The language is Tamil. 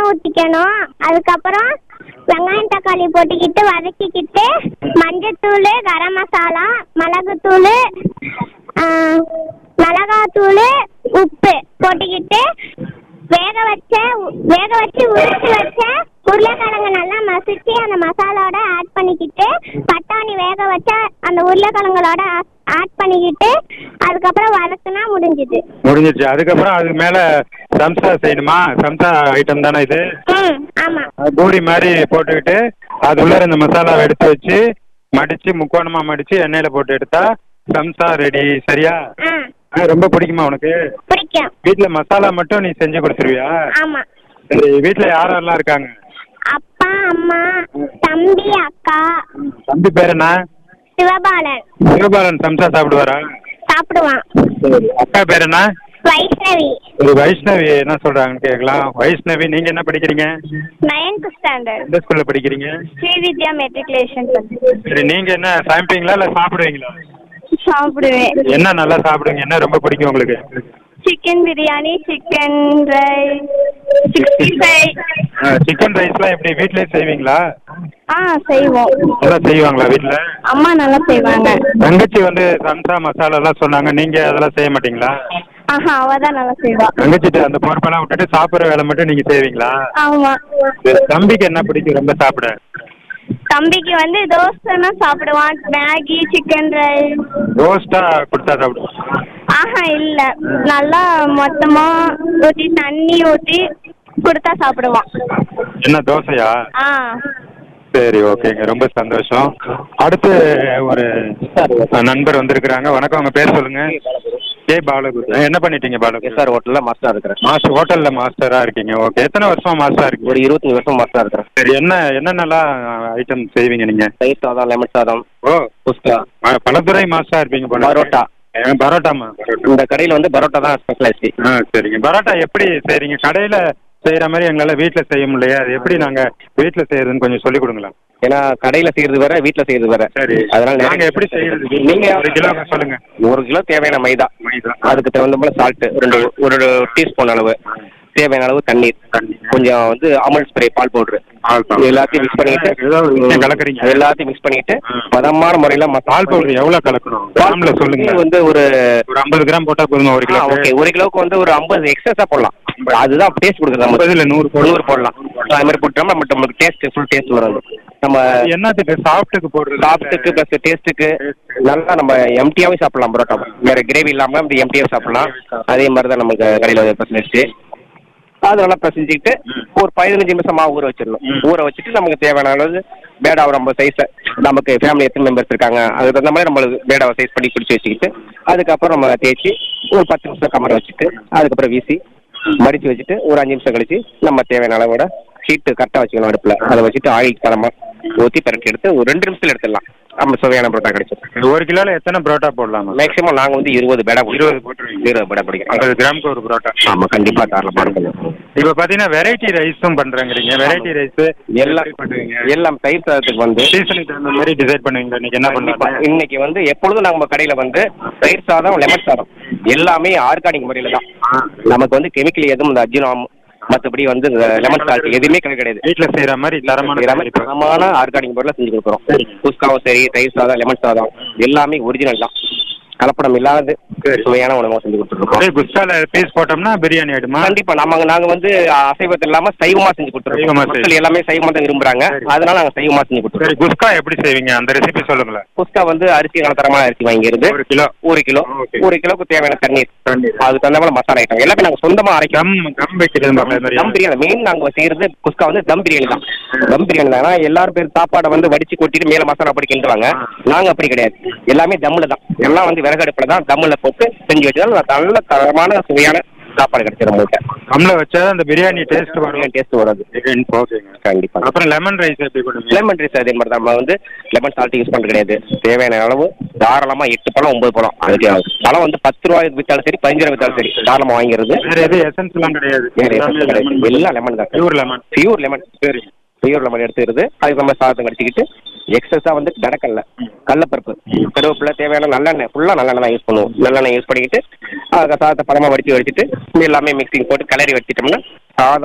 ஊற்றிக்கணும் அதுக்கப்புறம் வெங்காயம் தக்காளி போட்டுக்கிட்டு வதக்கிக்கிட்டு மஞ்சத்தூள் கரம் மசாலா மிளகுத்தூள் மிளகாத்தூள் உப்பு போட்டுக்கிட்டு வேக வச்ச வேக வச்சு உரிச்சு வச்ச உருளைக்கிழங்கு நல்லா மசிச்சு அந்த மசாலாவோட ஆட் பண்ணிக்கிட்டு பட்டாணி வேக வச்ச அந்த உருளைக்கிழங்களோட ஆட் பண்ணிக்கிட்டு அதுக்கப்புறம் வதக்குனா முடிஞ்சுது முடிஞ்சிச்சு அதுக்கப்புறம் அதுக்கு மேலே சம்சா செய்யணுமா சம்சா ஐட்டம் தானே இது ம் ஆமாம் அது பூரி மாதிரி போட்டுக்கிட்டு அது உள்ளார இந்த மசாலாவை எடுத்து வச்சு மடிச்சு முக்கோணமா மடிச்சு எண்ணெயில போட்டு எடுத்தா சம்சா ரெடி சரியா ஆ ஆ, ரொம்ப பிடிக்குமா உனக்கு பிடிக்கும் வீட்ல மசாலா மட்டும் நீ செஞ்சு கொடுத்துருவியா ஆமாம் சரி வீட்ல யாரெல்லாம் இருக்காங்க அப்பா அம்மா தம்பி அக்கா தம்பி பேர் என்ன சிவபாலன் சிவபாலன் சம்சா சாப்பிடுவாரா சாப்பிடுவான் அக்கா பேர் என்ன வைஷ்ணவி ஒரு வைஷ்ணவி என்ன சொல்றாங்கன்னு கேட்கலாம் வைஷ்ணவி நீங்க என்ன படிக்கிறீங்க நைன்த் ஸ்டாண்டர்ட் எந்த ஸ்கூல்ல படிக்கிறீங்க ஸ்ரீ வித்யா மெட்ரிகுலேஷன் சரி நீங்க என்ன சமைப்பீங்களா இல்ல சாப்பிடுவீங்களா சாப்பிடுவேன் என்ன நல்லா சாப்பிடுவீங்க என்ன ரொம்ப பிடிக்கும் உங்களுக்கு chicken biryani chicken rice sixty five chicken ரைஸ்லாம் எப்படி வீட்லயே செய்வீங்களா ஆ செய்வோம் நல்லா செய்வாங்களா வீட்ல அம்மா நல்லா செய்வாங்க தங்கச்சி வந்து சம்சா மசாலா எல்லாம் சொன்னாங்க நீங்க அதெல்லாம் செய்ய மாட்டீங்களா ஆஹா அவ தான் நல்லா செய்வா தங்கச்சிட்டு அந்த பொறுப்பெல்லாம் விட்டுட்டு சாப்பிடுற வேலை மட்டும் நீங்க செய்வீங்களா ஆமா சரி, தம்பிக்கு என்ன பிடிக்கும் ரொம்ப சாப்பிட தம்பிக்கு வந்து தோசைன்னா சாப்பிடுவான் மேகி சிக்கன் ரைஸ் ரோஸ்டா கொடுத்தா சாப்பிடுவோம் ஆஹா இல்ல நல்லா மொத்தமா ஊத்தி தண்ணி ஊத்தி கொடுத்தா சாப்பிடுவான் என்ன தோசையா ஆ சரி ஓகேங்க ரொம்ப சந்தோஷம் அடுத்து ஒரு நண்பர் வந்திருக்கிறாங்க வணக்கம் உங்க பேர் சொல்லுங்க ஏ பாலகுரு என்ன பண்ணிட்டீங்க பாலகுரு எஸ்ஆர் ஹோட்டலில் மாஸ்டராக இருக்கிறேன் மாஸ்டர் ஹோட்டல்ல மாஸ்டரா இருக்கீங்க ஓகே எத்தனை வருஷமா மாஸ்டரா இருக்கீங்க ஒரு இருபத்தஞ்சு வருஷம் மாஸ்டராக இருக்கிறேன் சரி என்ன என்னென்னலாம் ஐட்டம் செய்வீங்க நீங்க தயிர் சாதம் லெமன் சாதம் ஓ குஸ்கா ப- பலதுறை மாஸ்டரா இருப்பீங்க போல பரோட்டா. ஏ, பரோட்டாமா இந்த கடையில் வந்து பரோட்டா தான் ஸ்பெஷலைஸ்டி ஆ சரிங்க பரோட்டா எப்படி செய்றீங்க கடையில செய்யற மாதிரி எங்களால வீட்ல செய்ய முடியலையா அது எப்படி நாங்க வீட்ல செய்யறதுன்னு கொஞ்சம் சொல்லி கொடுங்களேன் ஏன்னா கடையில் செய்யறது வேற வீட்டில் செய்யறது வேற சரி அதனால நாங்க நிறைய- எப்படி செய்யறது நீங்க ஒரு கிலோ சொல்லுங்க ஒரு கிலோ தேவையான மைதா மைதா. அதுக்கு தகுந்த போல சால்ட் ரெண்டு ஒரு டீஸ்பூன் அளவு தேவையான அளவு தண்ணீர் கொஞ்சம் வந்து அமுல் ஸ்ப்ரே பால் பவுடர் பால் powder. எல்லாத்தையும் மிக்ஸ் பண்ணிட்டு ஏதோ ஒரு விஷயம் கலக்குறீங்க. எல்லாத்தையும் மிக்ஸ் பண்ணிட்டு ம். பதமான முறையில மசால் பால் பவுடர் எவ்வளவு கலக்கணும் கிராம்ல சொல்லுங்க வந்து ஒரு ஒரு ஐம்பது கிராம் போட்டா போதுமா ஒரு கிலோ ஓகே ஒரு கிலோவுக்கு வந்து ஒரு ஐம்பது எக்ஸஸா போடலாம் அதுதான் டேஸ்ட் கொடுக்குறது நம்ம ஐம்பதுல நூறு நூறு போடலாம் அது மாதிரி போட்டோம்னா நம்ம நம்மளுக்கு டேஸ்ட் ஃபுல் டேஸ்ட் வரும் அது. நம்ம அது என்னத்துக்கு சாப்பிட்டுக்கு போடுறது சாப்பிட்டுக்கு ப்ளஸ் டேஸ்ட்டுக்கு நல்லா நம்ம எம்டியாவே சாப்பிடலாம் பரோட்டா வேற கிரேவி இல்லாம இப்படி எம்டியாவே சாப்பிடலாம் அதே மாதிரி தான் நமக்கு கடையில் ஸ்பெஷலிஸ்ட் அது நல்லா பிசைஞ்சிக்கிட்டு ஒரு பதினஞ்சு நிமிஷம் மாவு ஊற வச்சிடணும் ம். ஊற வச்சுட்டு நமக்கு தேவையான அளவு பேடாவை நம்ம சைஸை நமக்கு ஃபேமிலி எத்தனை மெம்பர்ஸ் இருக்காங்க அதுக்கு தகுந்த மாதிரி நம்மளுக்கு பேடாவை சைஸ் பண்ணி பிடிச்சி வச்சுக்கிட்டு அதுக்கப்புறம் நம்ம தேய்ச்சி ஒரு பத்து நிமிஷம் கமர வச்சுட்டு அதுக்கப்புறம் வீசி மடிச்சு வச்சுட்டு ஒரு அஞ்சு நிமிஷம் கழிச்சு நம்ம தேவையான அளவோட ஹீட்டு கரெக்டாக வச்சுக்கணும் அடுப்பில் அதை வச்சுட்டு ஆயில் தரமாக ஊற்றி பரட்டி எடுத்து ஒரு ரெண்டு நிமிஷத்தில் எடுத்துடலாம் நம்ம சுவையான பரோட்டா கிடைச்சிடும் ஒரு கிலோல எத்தனை பரோட்டா போடலாமா மேக்ஸிமம் நாங்கள் வந்து இருபது பேடா இருபது போட்டுருவீங்க. இருபது பேடா பிடிக்கிறோம் ஐம்பது கிராமுக்கு ஒரு பரோட்டா ஆமாம் கண்டிப்பாக தாராளமாக இருக்கும் இப்ப பாத்தீங்கன்னா வெரைட்டி ரைஸும் பண்றேங்கிறீங்க வெரைட்டி ரைஸ் எல்லாம் பண்ணுவீங்க எல்லாம் தயிர் சாதத்துக்கு வந்து சீசனுக்கு தகுந்த மாதிரி டிசைட் பண்ணுவீங்க இன்னைக்கு என்ன கண்டிப்பா. பண்ணலாம் இன்னைக்கு வந்து எப்பொழுதும் நம்ம கடையில வந்து தயிர் சாதம் லெமன் சாதம் எல்லாமே ஆர்கானிக் முறையில தான் நமக்கு வந்து கெமிக்கல் எதுவும் இந்த அஜினம் மற்றபடி வந்து லெமன் சால்ட் எதுவுமே கிடையாது கிடையாது வீட்ல செய்யற மாதிரி தரமான எல்லாமே தயாரிப்பு. தரமான ஆர்கானிக் முறையில் செஞ்சு கொடுக்குறோம் சரிங்க. குஸ்காவும் சரி தயிர் சாதம் லெமன் சாதம் எல்லாமே ஒரிஜினல் தான் கலப்படம் இல்லாத சரி. சுவையான உணவாக செஞ்சு கொடுத்துருக்கோம் அப்படியே குஸ்கால பீஸ் போட்டோம்னா பிரியாணி ஆயிடுமா கண்டிப்பா நம்ம நாங்க வந்து அசைவத்தை இல்லாம சைவமா செஞ்சு சைவமா கொடுத்துருக்கோம் மக்கள் செய்யுங்க. எல்லாமே சைவமா தான் விரும்புறாங்க சரி. அதனால நாங்க சைவமா செஞ்சு சரி கொடுத்துருக்கோம் குஸ்கா எப்படி செய்வீங்க அந்த ரெசிபி சொல்லுங்களேன் குஸ்கா வந்து அரிசி நல்ல தரமான அரிசி வாங்கிருந்து ஒரு கிலோ ஒரு கிலோ Okay. ஒரு கிலோக்கு தேவையான தண்ணீர் தண்ணீர். அதுக்கு தகுந்த மாதிரி மசாலா ஐட்டம் எல்லாமே நாங்க சொந்தமா அரைக்கிறோம் கம் கம் வைக்கிறது மாதிரி தம் பிரியாணி மெயின் நாங்க செய்யறது குஸ்கா வந்து தம் பிரியாணி தான் தம் பிரியாணி தான் ஏன்னா எல்லாரும் பேர் சாப்பாடை வந்து வடிச்சு கொட்டிட்டு மேல மசாலா போட்டு கிண்டுவாங்க நாங்க அப்படி கிடையாது எல்லாமே தம்முல தான் எல்லாம் வந்து விறகு அடுப்புல தான் தம்முல போட்டு செஞ்சு வச்சதால் நல்ல தரமான சுவையான சாப்பாடு கிடைச்சிடும் உங்கள்கிட்ட கம்ல வச்சா அந்த பிரியாணி டேஸ்ட் வரும் டேஸ்ட் வராது ஓகேங்க கண்டிப்பா அப்புறம் லெமன் ரைஸ் எப்படி பண்ணுவீங்க லெமன் ரைஸ் அதே மாதிரி தான் நம்ம வந்து லெமன் சால்ட் யூஸ் பண்ணுறது கிடையாது தேவையான அளவு தாராளமா எட்டு பழம் ஒன்பது பழம் அதுக்கு பழம் வந்து பத்து ரூபாய் வித்தாலும் சரி பதினஞ்சு ரூபாய் வித்தாலும் சரி தாராளமா வாங்கிறது வேற எது எசன்ஸ் எல்லாம் கிடையாது வேற எதுவும் கிடையாது. எல்லாம் லெமன் தான் பியூர் லெமன் பியூர் லெமன் சரி பியூர் லெமன் எடுத்துக்கிறது அதுக்கு நம்ம சாதத்தை கடிச்சிக்கிட்டு எக்ஸஸாக வந்து கடக்கல்ல கடலப்பருப்பு கருவேப்பிலை தேவையான நல்லெண்ணெய் ஃபுல்லாக நல்லெண்ணெய் தான் யூஸ் பண்ணுவோம் நல்லெண்ணெய் யூஸ் பண்ணிக்கிட்டு அதுக்கு சாதத்தை பழமாக வடித்து வடிச்சிட்டு எல்லாமே மிக்சிங் போட்டு கிளறி வச்சிட்டோம்னா சாதம்